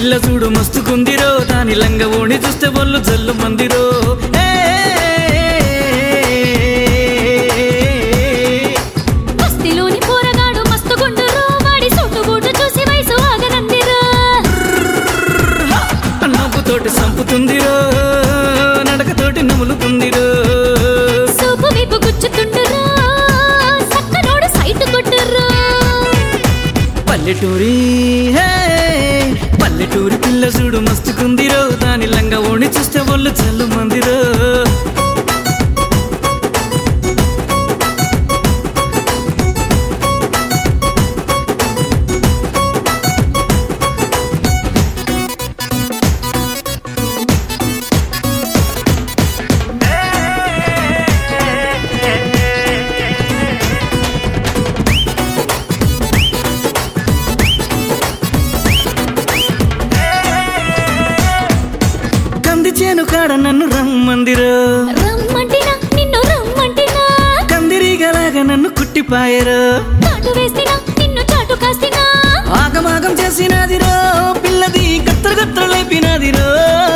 పిల్ల చూడు మస్తుకుందిరో దాని లంగ ఓణి చూస్తే బొల్లు జల్లు మందిరో ఏ, మస్తిలోని పోరగాడు మస్తు గుండురో వాడి సొట్టుబూటు చూసి వయసు ఆగనందిరా నవ్వుతోటి సంపుతుందిరో నడకతోటి నములుతుందిరో సోపు వైపు గుచ్చుతుండురా సక్కనోడు సైట్ కొట్టురా పల్లెటూరి హే, పల్లెటూరి పిల్ల చూడు మస్తుకుందిరో దాని లంగ ఓణి చూస్తే బొల్లు జల్లు మందిరో కంది చేను కాడ నన్ను రమ్మందిరో రమ్మంటినా నిన్ను రమ్మంటినా కందిరీగలాగా నన్ను కుట్టిపాయరో చాటు వేసినా నిన్ను చాటు కాసినా ఆగమాగం చేసినదిరో పిల్లది గత్తరు గత్తరు లేపినదిరో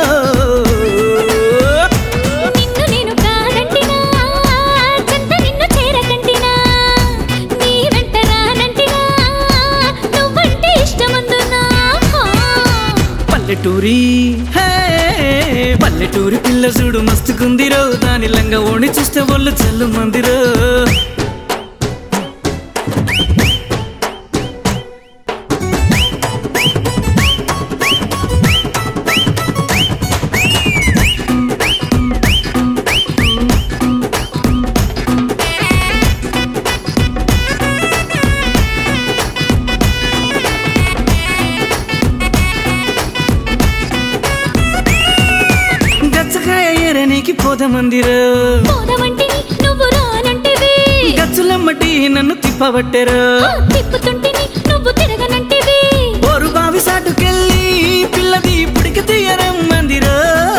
నిన్ను నేను కాదంటినా చెంత నిన్ను చేరకంటినా నీ వెంట రానంటినా నువ్వంటే ఇష్టమందునా పల్లెటూరి హే, పల్లెటూరి పిల్ల చూడు మస్తుకుందిరో దాని లంగ ఓణి చూస్తే వాళ్ళు చల్లు మందిరో గచ్చకాయ ఏరనీకి పోదమందిరో పోదమంటిని నువ్వు రానంటివి గచ్చులమ్మటి నన్ను తిప్పబట్టెరో ఆ తిప్పుతుంటిని నువ్వు తిరగనంటివి ఓరు బావి సాటుకెళ్ళి పిల్లది పుడికి తీయరమ్మందిరో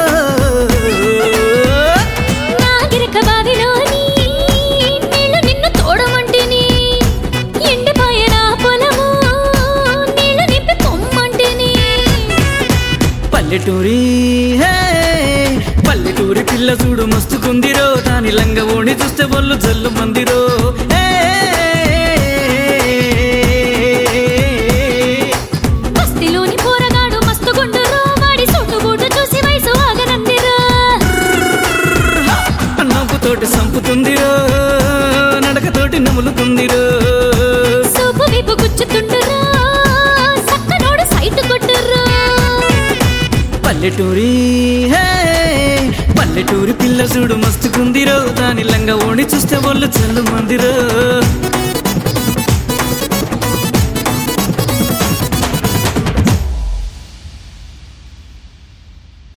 నా గిరక బావిలోని నీళ్లు నిన్ను తోడమంటిని ఎండిపోయే నా పొలము నీళ్లు నింపి పొమ్మంటిని పల్లెటూరి హే, పల్లెటూరి పిల్ల చూడు మస్తుకుందిరో దాని లంగ ఓణి చూస్తే బొల్లు జల్లు మందిరో ఏ, బస్తీలోని పోరగాడు మస్తు గుండురో వాడి సొట్టుబూటు చూసి వయసు ఆగనందిరా నవ్వుతోటి సంపుతుందిరో నడకతోటి నములుతుందిరో సోపు వైపు గుచ్చుతుండురా సక్కనోడు సైట్ కొట్టురా పల్లెటూరి హే, పల్లెటూరి పిల్ల చూడు మస్తుకుందిరో దాని లంగ ఓణి చూస్తే బొల్లు జల్లు మందిరో